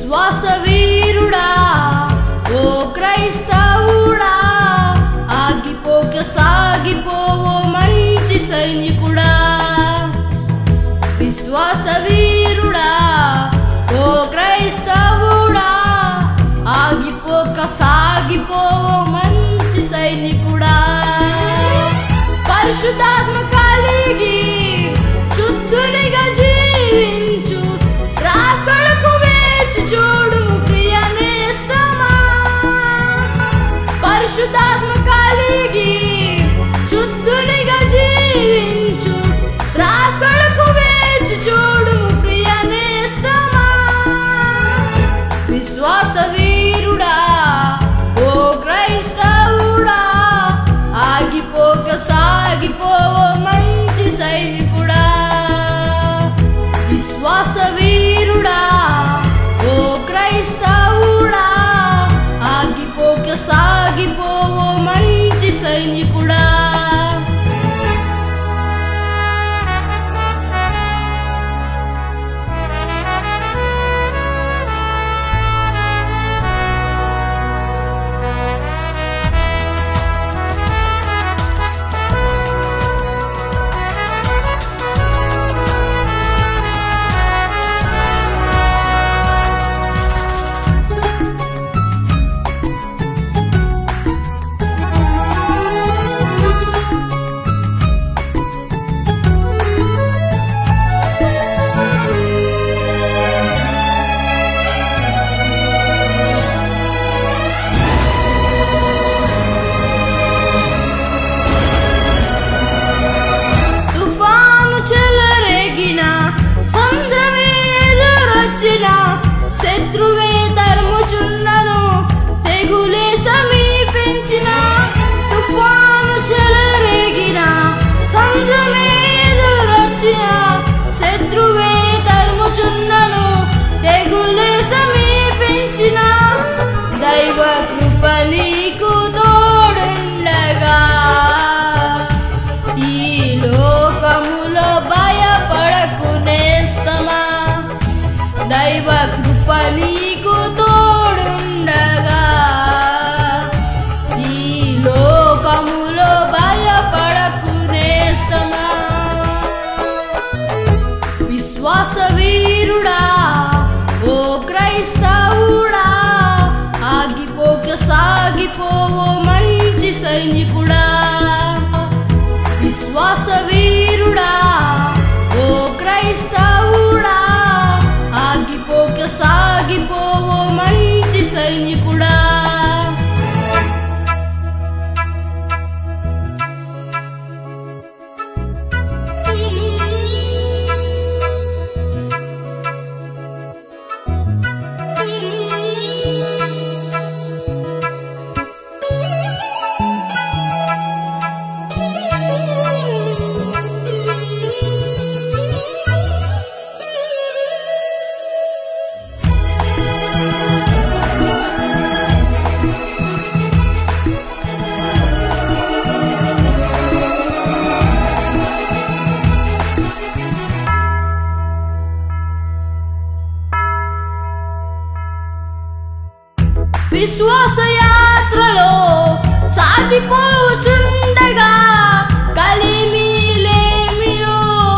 విశ్వాస వీరుడా ఓ క్రైస్తవుడా ఆగిపోక సాగిపోవో మంచి సైనికుడా విశ్వాస వీరుడా ఓ క్రైస్తవుడా ఆగిపోక సాగిపోవో మంచి సైనికుడా పరిశుద్ధాత్మ కలిగి శుద్ధునిగా జీవించు రాకడకు వేచి చూడు ప్రియ నేస్తమా పరిశుద్ధాత్మ కలిగి శుద్ధునిగా జీవించు రాకడకు వేచి చూడు ప్రియ నేస్తమా విశ్వాస వీరుడా ఓ క్రైస్తవుడా ఆగిపోక సాగిపోవో మంచి సైనికుడా విశ్వాస వీరుడా ఓ క్రైస్తవుడా ఆగిపోక సాగిపోవో మంచి సైనికుడా తుఫాను చెలరేగిన సంద్రమే ఎదురొచ్చిన శత్రువే తరుముచున్నను తెగులే సమీపించిన తుఫాను చెలరేగిన సంద్రమే ఎదురొచ్చిన శత్రువే తరుముచున్నను తెగులే సమీపించిన దైవ కృప నీకు తోడుండగా ఈ లోకములో భయపడకు నేస్తమా దైవ కృప నీకు తోడుండగా ఈ లోకములో భయపడకు నేస్తమా విశ్వాస వీరుడా ఓ క్రైస్తవుడా ఆగిపోక సాగిపోవో మంచి సైనికుడా విశ్వాస వీరుడా ఓ క్రైస్తవుడా ఆగిపోక సాగిపోవో మంచి సైనికుడా విశ్వాస యాత్రలో సాగిపోచుండగా కలిమిలేమియో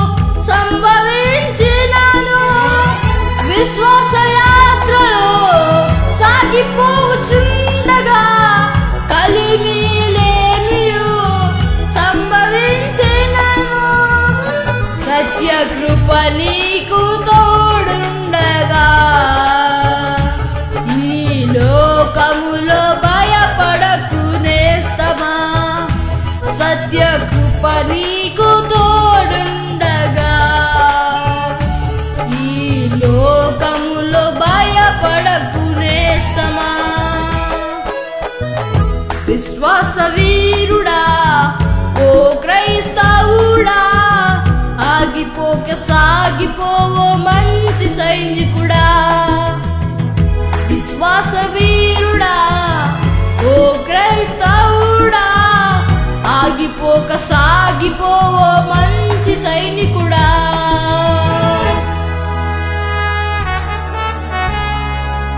సంభవించినాను విశ్వాస యాత్రలో సాగిపోచుండగా కలిమిలేమియో సంభవించినాను సత్య కృప నీకు తోడుండగా ఈ లోకములో భయపడకు నేస్తమా సత్య కృప నీకు తోడుండగా ఈ లోకములో భయపడకు నేస్తమా విశ్వాస వీరుడా ఓ క్రైస్తవుడా ఆగిపోక సాగిపోవో మంచి సైనికుడా విశ్వాస వీరుడా ఓ క్రైస్తవుడా ఆగిపోక సాగిపోవో మంచి సైనికుడా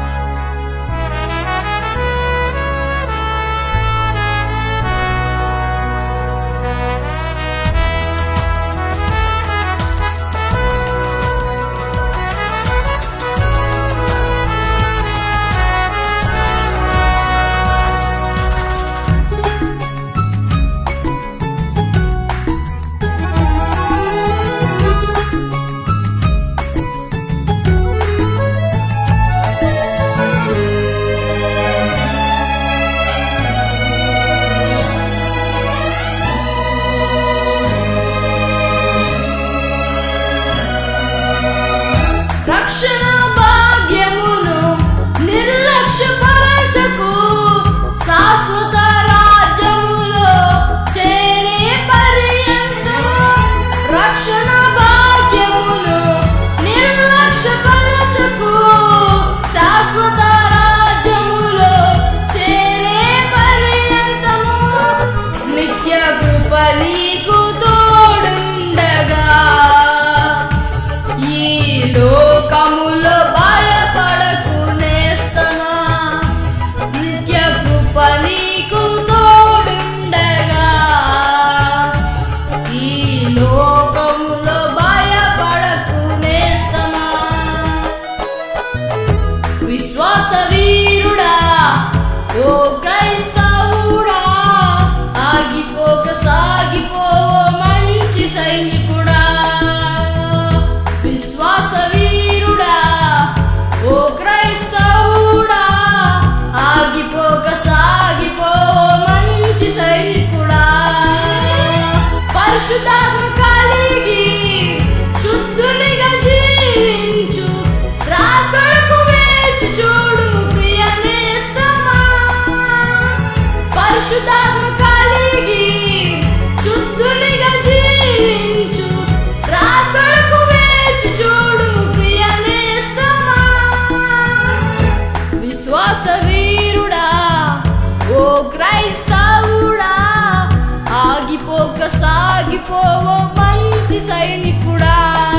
జీవించు రాకడకు వేచి చూడు ప్రియ నేస్తమా పరిశుద్ధాత్మ కలిగి శుద్ధునిగా జీవించు రాకడకు వేచి చూడు ప్రియ నేస్తమా విశ్వాస వీరుడా ఓ క్రైస్తవుడా ఆగిపోక సాగిపోవో మంచి సైనికుడా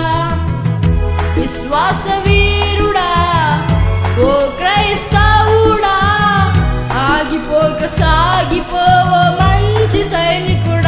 విశ్వాస వీరుడా ఓ క్రైస్తవుడా ఆగిపోక సాగిపోవో మంచి సైనికుడా